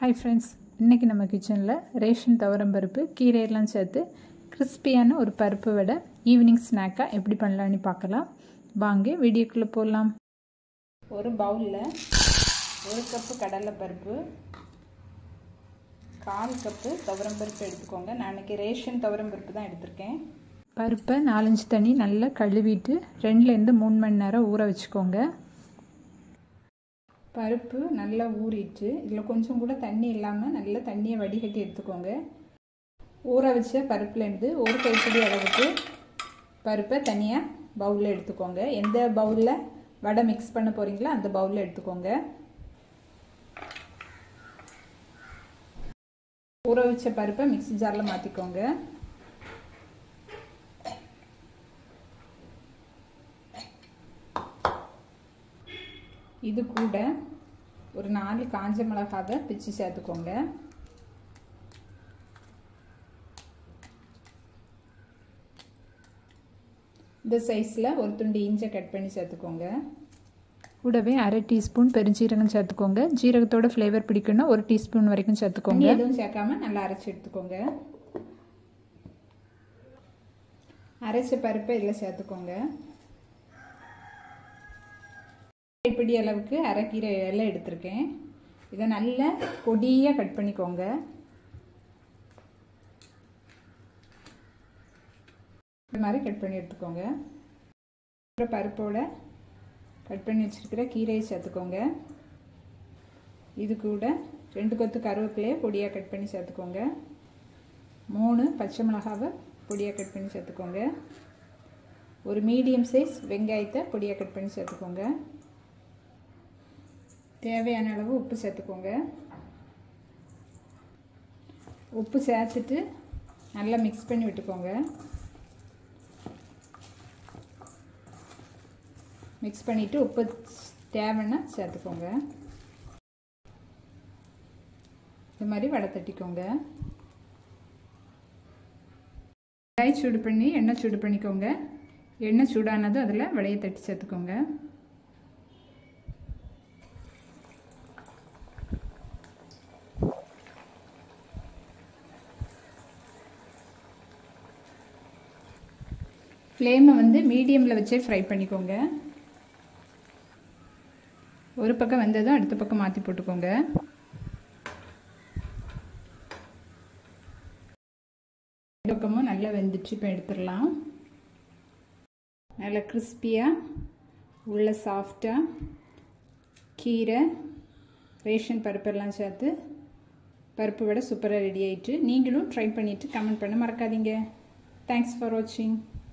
hi friends இன்றைக்கி நம்ம கிச்சனில் ரேஷன் துவரம் பருப்பு கீரையெல்லாம் சேர்த்து கிறிஸ்பியான ஒரு பருப்பு வடை ஈவினிங் ஸ்நாக்காக எப்படி பண்ணலான்னு பார்க்கலாம் வாங்க வீடியோக்குள்ளே போடலாம் ஒரு பவுலில் ஒரு கப்பு கடலைப்பருப்பு கால் கப்பு துவரம் பருப்பு எடுத்துக்கோங்க நான் இன்றைக்கி ரேஷன் துவரம் பருப்பு தான் எடுத்திருக்கேன் பருப்பை நாலஞ்சு தண்ணி நல்லா கழுவிட்டு ரெண்டுலேருந்து மூணு மணி நேரம் ஊற வச்சுக்கோங்க பருப்பு நல்லா ஊறிட்டு இதில் கொஞ்சம் கூட தண்ணி இல்லாமல் நல்லா தண்ணியை வடிகட்டி எடுத்துக்கோங்க ஊற வச்ச பருப்புலேருந்து ஒரு கைப்பிடி அளவுக்கு பருப்பை தனியாக பவுலில் எடுத்துக்கோங்க எந்த பவுலில் வடை மிக்ஸ் பண்ண போகிறீங்களோ அந்த பவுலில் எடுத்துக்கோங்க ஊற வச்ச பருப்பை மிக்ஸி ஜாரில் மாற்றிக்கோங்க இது கூட ஒரு நாலு காஞ்ச மிளகாவை பிச்சு சேர்த்துக்கோங்க இந்த சைஸில் ஒரு துண்டு இஞ்சை கட் பண்ணி சேர்த்துக்கோங்க கூடவே அரை டீஸ்பூன் பெருஞ்சீரகம் சேர்த்துக்கோங்க ஜீரகத்தோட ஃப்ளேவர் பிடிக்கணும் ஒரு டீஸ்பூன் வரைக்கும் சேர்த்துக்கோங்க எதுவும் சேர்க்காம நல்லா அரைச்சி எடுத்துக்கோங்க அரைச்ச பருப்பை இதில் சேர்த்துக்கோங்க கைப்பிடி அளவுக்கு அரைக்கீரை எல்லாம் எடுத்திருக்கேன் இதை நல்லா பொடியாக கட் பண்ணிக்கோங்க இந்த மாதிரி கட் பண்ணி எடுத்துக்கோங்க அப்புறம் பருப்போட கட் பண்ணி வச்சுருக்கிற கீரையை சேர்த்துக்கோங்க இது கூட ரெண்டு கொத்து கருவேப்பிலையை பொடியாக கட் பண்ணி சேர்த்துக்கோங்க மூணு பச்சை மிளகாவை பொடியாக கட் பண்ணி சேர்த்துக்கோங்க ஒரு மீடியம் சைஸ் வெங்காயத்தை பொடியாக கட் பண்ணி சேர்த்துக்கோங்க தேவையான அளவு உப்பு சேர்த்துக்கோங்க உப்பு சேர்த்துட்டு நல்லா மிக்ஸ் பண்ணி விட்டுக்கோங்க மிக்ஸ் பண்ணிவிட்டு உப்பு தேவைன்னா சேர்த்துக்கோங்க இது மாதிரி வடை தட்டிக்கோங்க கடாய் சூடு பண்ணி எண்ணெய் சூடு பண்ணிக்கோங்க எண்ணெய் சூடானதும் அதில் வடையை தட்டி சேர்த்துக்கோங்க ஃப்ளேமை வந்து மீடியமில் வச்சே ஃப்ரை பண்ணிக்கோங்க ஒரு பக்கம் வந்ததும் அடுத்த பக்கம் மாற்றி போட்டுக்கோங்க பக்கமும் நல்லா வெந்துச்சு இப்போ எடுத்துடலாம் நல்லா கிறிஸ்பியாக உள்ள சாஃப்டாக கீரை ரேஷன் பருப்பெல்லாம் சேர்த்து பருப்பு விட சூப்பராக ரெடி ஆகிட்டு நீங்களும் ட்ரை பண்ணிவிட்டு கமெண்ட் பண்ண மறக்காதீங்க தேங்க்ஸ் ஃபார் வாட்சிங்